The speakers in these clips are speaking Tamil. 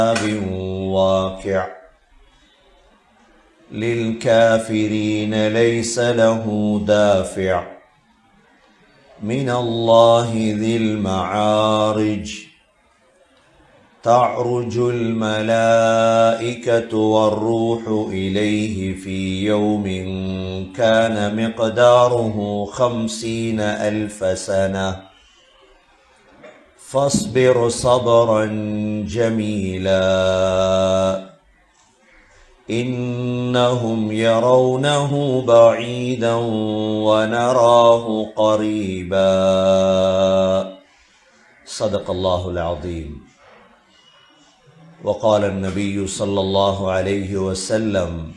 واقع للكافرين ليس له دافع من الله ذي المعارج تعرج الملائكة والروح إليه في يوم كان مقداره خمسين ألف سنة فاصبر صبرا جميلا إنهم يرونه بعيدا ونراه قريبا صدق الله العظيم وقال النبي صلى الله عليه وسلم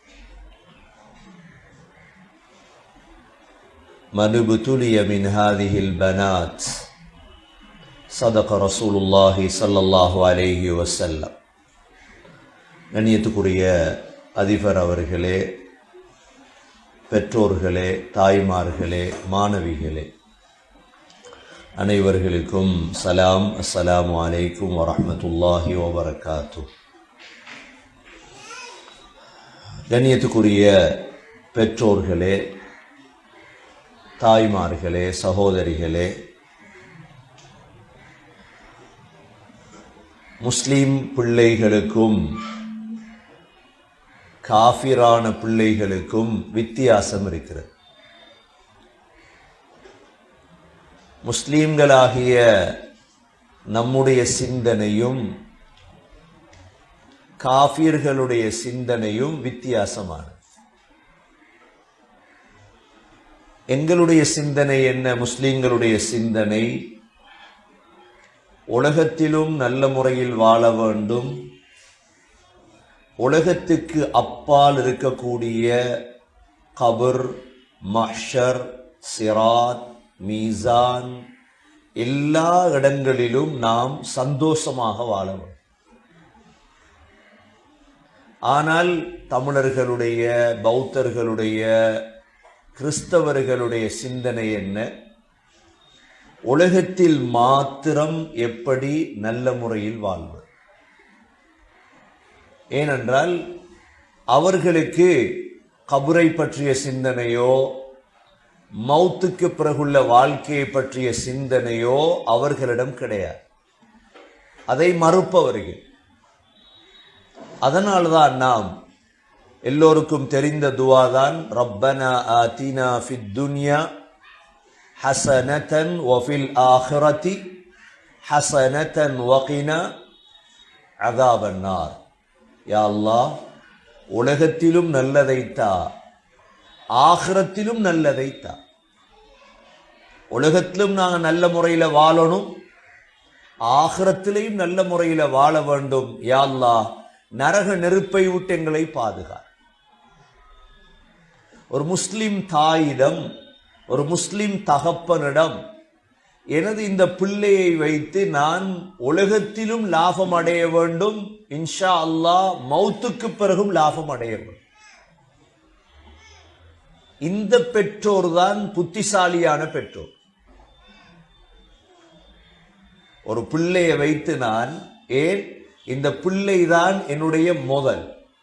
من ابتلي من هذه البنات صدق رسول الله صلى الله عليه وسلم கண்ணியத்துக்குரிய அதிபர் அவர்களே பெற்றோர்களே தாய்மார்களே மாணவிகளே அனைவர்களுக்கும் சலாம் அஸ்ஸலாமு அலைக்கும் வரஹ்மத்துல்லாஹி வபரகாத்து கண்ணியத்துக்குரிய பெற்றோர்களே தாய்மார்களே சகோதரிகளே முஸ்லிம் பிள்ளைகளுக்கும் காஃபிரான பிள்ளைகளுக்கும் வித்தியாசம் இருக்கிறது முஸ்லீம்களாகிய நம்முடைய சிந்தனையும் காஃபியர்களுடைய சிந்தனையும் வித்தியாசமானது எங்களுடைய சிந்தனை என்ன முஸ்லீம்களுடைய சிந்தனை உலகத்திலும் நல்ல முறையில் வாழ வேண்டும் உலகத்துக்கு அப்பால் இருக்கக்கூடிய கபர் மஹ்ஷர் சிராத் மீசான் எல்லா இடங்களிலும் நாம் சந்தோஷமாக வாழ வேண்டும் ஆனால் தமிழர்களுடைய பௌத்தர்களுடைய கிறிஸ்தவர்களுடைய சிந்தனை என்ன உலகத்தில் மாத்திரம் எப்படி நல்ல முறையில் வாழ்வது ஏனென்றால் அவர்களுக்கு கபரை பற்றிய சிந்தனையோ மௌத்துக்கு பிறகுள்ள வாழ்க்கையை பற்றிய சிந்தனையோ அவர்களிடம் கிடையாது அதை மறுப்பவர்கள் அதனால்தான் நாம் எல்லோருக்கும் தெரிந்த துவாதான் ரப்பனா ஆத்தினா ஃபித் துன்யா ஹசனதன் வஃபில் ஆஹிரதி ஹசனதன் வகினா அதாபன்னார் யா அல்லாஹ் உலகத்திலும் நல்லதைத்தா ஆகிரத்திலும் நல்லதைத்தா உலகத்திலும் நாங்கள் நல்ல முறையில் வாழணும் ஆகிரத்திலையும் நல்ல முறையில் வாழ வேண்டும் யா அல்லாஹ் நரக நெருப்பை விட்டு எங்களை பாதுகா ஒரு முஸ்லிம் தாயிடம் ஒரு முஸ்லிம் தகப்பனிடம் எனது இந்த பிள்ளையை வைத்து நான் உலகத்திலும் லாபம் அடைய வேண்டும் இன்ஷா அல்லாஹ் மௌத்துக்கு பிறகும் லாபம் அடைய வேண்டும் இந்த பெற்றோர் தான் புத்திசாலியான பெற்றோர் ஒரு பிள்ளையை வைத்து நான் ஏன் இந்த பிள்ளை தான் என்னுடைய முதல்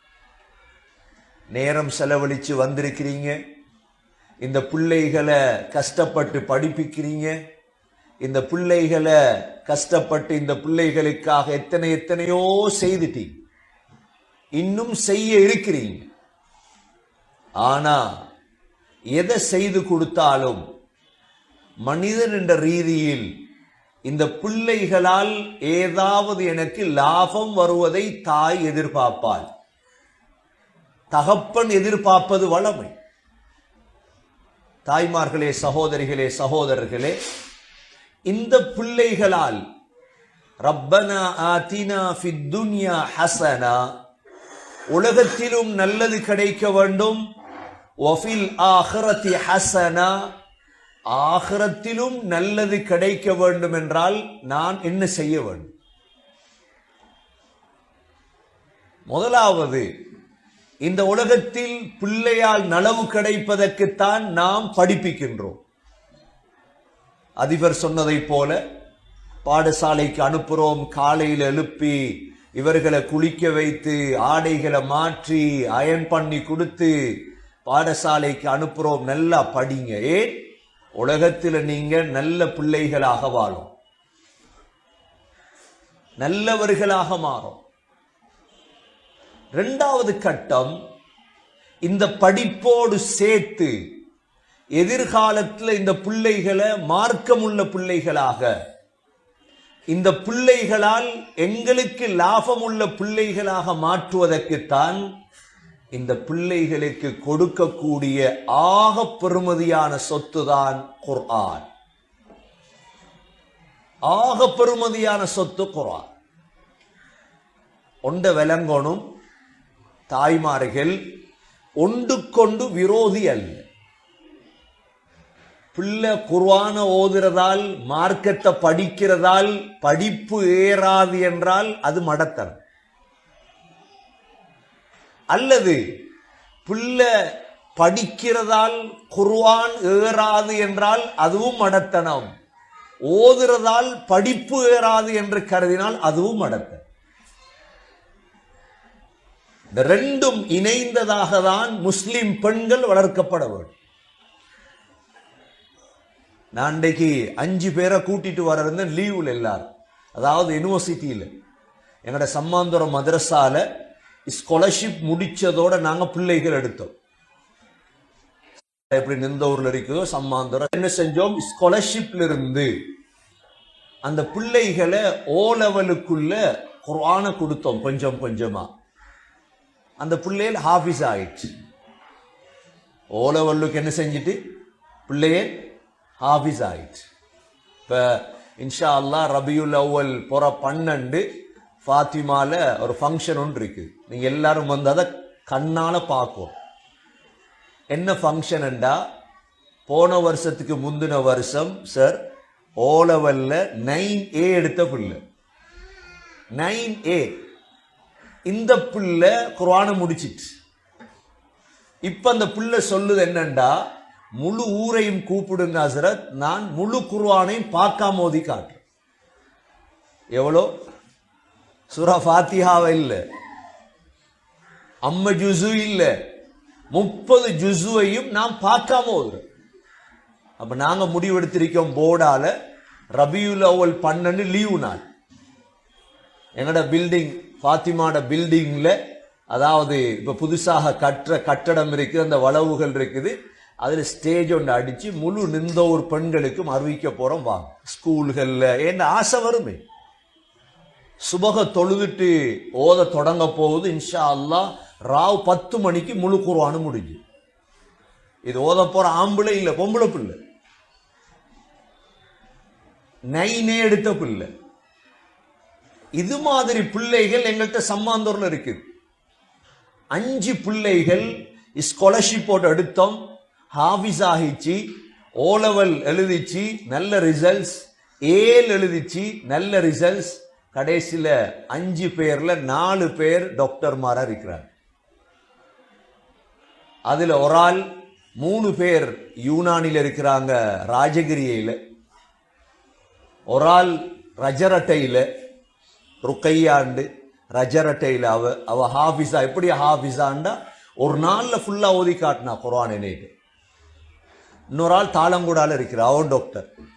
நேரம் செலவழிச்சு வந்திருக்கிறீங்க இந்த பிள்ளைகளை கஷ்டப்பட்டு படிப்பிக்கிறீங்க இந்த பிள்ளைகளை கஷ்டப்பட்டு இந்த பிள்ளைகளுக்காக எத்தனை எத்தனையோ செய்துட்டீங்க இன்னும் செய்ய இருக்கிறீங்க ஆனா எதை செய்து கொடுத்தாலும் மனிதன் என்ற ரீதியில் இந்த பிள்ளைகளால் ஏதாவது எனக்கு லாபம் வருவதை தாய் எதிர்பார்ப்பாள் தகப்பன் எதிர்பார்ப்பது வளமை தாய்மார்களே சகோதரிகளே சகோதரர்களே இந்த பிள்ளைகளால் ரப்பனா ஆத்தினா ஃபித் துன்யா ஹசனா உலகத்திலும் நல்லது கிடைக்க வேண்டும் வஃபில் ஆஹிரத்தி ஹசனா ஆகிரத்திலும் நல்லது கிடைக்க வேண்டும் என்றால் நான் என்ன செய்ய வேண்டும் முதலாவது இந்த உலகத்தில் பிள்ளையால் நலவு கிடைப்பதற்குத்தான் நாம் படிப்பிக்கின்றோம் அதிபர் சொன்னதைப் போல பாடசாலைக்கு அனுப்புறோம் காலையில் எழுப்பி இவர்களை குளிக்க வைத்து ஆடைகளை மாற்றி அயன் பண்ணி கொடுத்து பாடசாலைக்கு அனுப்புறோம் நல்லா படிங்க ஏன் உலகத்தில் நீங்க நல்ல பிள்ளைகளாக வாழும் நல்லவர்களாக மாறும் இரண்டாவது கட்டம் இந்த படிப்போடு சேர்த்து எதிர்காலத்தில் இந்த பிள்ளைகளை மார்க்கமுள்ள பிள்ளைகளாக இந்த பிள்ளைகளால் எங்களுக்கு லாபமுள்ள பிள்ளைகளாக மாற்றுவதற்குத்தான் இந்த பிள்ளைகளுக்கு கொடுக்கக்கூடிய ஆக பெருமதியான சொத்து தான் குர்ஆன் ஆக பெருமதியான சொத்து குர்ஆன் ஒண்ட விளங்கணும் தாய்மார்கள் ஒன்றுக்கொண்டு விரோதி அல்ல பிள்ளை குர்ஆன ஓதுறதால் மார்க்கத்தை படிக்கிறதால் படிப்பு ஏறாது என்றால் அது மடத்தனம் அல்லது பிள்ளை படிக்கிறதால் குர்ஆன் ஏறாது என்றால் அதுவும் மடத்தனம் ஓதுறதால் படிப்பு ஏறாது என்று கருதினால் அதுவும் மடத்தனம் இந்த ரெண்டும் இணைந்ததாக தான் முஸ்லிம் பெண்கள் வளர்க்கப்பட வேண்டும் நான் இன்றைக்கு அஞ்சு பேரை கூட்டிட்டு வர இருந்தேன் லீவில் எல்லாரும் அதாவது யூனிவர்சிட்டியில் எங்களோட சம்மாந்துரம் மதரசால ஸ்காலர்ஷிப் முடிச்சதோட நாங்க பிள்ளைகள் எடுத்தோம் எப்படி நிந்தூர்ல இருக்குதோ சம்மாந்துரம் என்ன செஞ்சோம் ஸ்காலர்ஷிப்ல இருந்து அந்த பிள்ளைகளை ஓ லெவலுக்குள்ள குர்ஆனை கொடுத்தோம் கொஞ்சம் கொஞ்சமா அந்த பிள்ளைகள் ஹாஃபிஸ் ஆயிடுச்சு ஓ லெவலுக்கு என்ன செஞ்சுட்டு பிள்ளையே ஹாஃபிஸ் ஆயிடுச்சு இப்போ இன்ஷா அல்லாஹ் ரபியுல் அவ்வல் புற பன்னெண்டு ஃபாத்திமால ஒரு ஃபங்க்ஷன் ஒன்று இருக்கு நீங்க எல்லாரும் வந்து அதை கண்ணால பார்க்கும் என்ன ஃபங்க்ஷன்டா போன வருஷத்துக்கு முந்தின வருஷம் சார் ஓ லெவல்ல நைன் ஏ எடுத்த பிள்ளை நைன் ஏ இந்த பிள்ளை குர்ஆனை முடிச்சிட்டு இப்ப அந்த பிள்ளை சொல்லுது என்னண்டா முழு ஊரையும் கூப்பிடுங்க ஹசரத் நான் முழு குர்ஆனையும் பார்க்காம ஓதி காட்டுறேன் எவ்வளோ சுரா ஃபாத்திஹாவை இல்லை அம்ம ஜுசு இல்லை முப்பது ஜுசுவையும் நாம் பார்க்காம ஓதுறோம் அப்ப நாங்க முடிவெடுத்திருக்கோம் போர்டால ரபியுல் அவ்வல் பன்னெண்டு லீவு நாள் எங்கட பில்டிங் ஃபாத்திமாட பில்டிங்ல அதாவது இப்ப புதுசாக கட்டுற கட்டடம் இருக்குது அந்த வளவுகள் இருக்குது அதுல ஸ்டேஜ் ஒன்று அடிச்சு முழு நிந்தோர் பெண்களுக்கும் அறிவிக்க போறோம் வாங்க ஸ்கூல்கள்ல என்ன ஆசை வருமே சுபக தொழுதுட்டு ஓத தொடங்க போகுது இன்ஷா அல்லாஹ் ராவ் பத்து மணிக்கு முழு குர்ஆனு முடிஞ்சு இது ஓத போற ஆம்பளை இல்ல பொம்பளை பிள்ளை நைனே எடுத்த பிள்ளை இது மாதிரி பிள்ளைகள் எங்கள்கிட்ட சம்மாந்தூர்ல இருக்குது அஞ்சு பிள்ளைகள் ஸ்காலர்ஷிப்போட எடுத்தோம் ஹாஃபிஸ் ஆகிச்சு ஓ லெவல் எழுதிச்சு நல்ல ரிசல்ட்ஸ் ஏல் எழுதிச்சு நல்ல ரிசல்ட்ஸ் கடைசியில அஞ்சு பேர்ல நாலு பேர் டாக்டர்மாரா இருக்கிறாங்க அதுல ஒரு ஆள் மூணு பேர் யூனானில இருக்கிறாங்க ராஜகிரியில ஒரு ஆள் ரஜரட்டையில ருக்கையாண்டு ரஜரட்டையில அவ அவ ஹாஃபிஸா எப்படி ஹாஃபிஸாண்டா ஒரு நாள்ல ஃபுல்லா ஓதி காட்டினா குரான் என்னைட்டு இன்னொரு ஆள் தாளங்குடால இருக்கிற அவன் டாக்டர்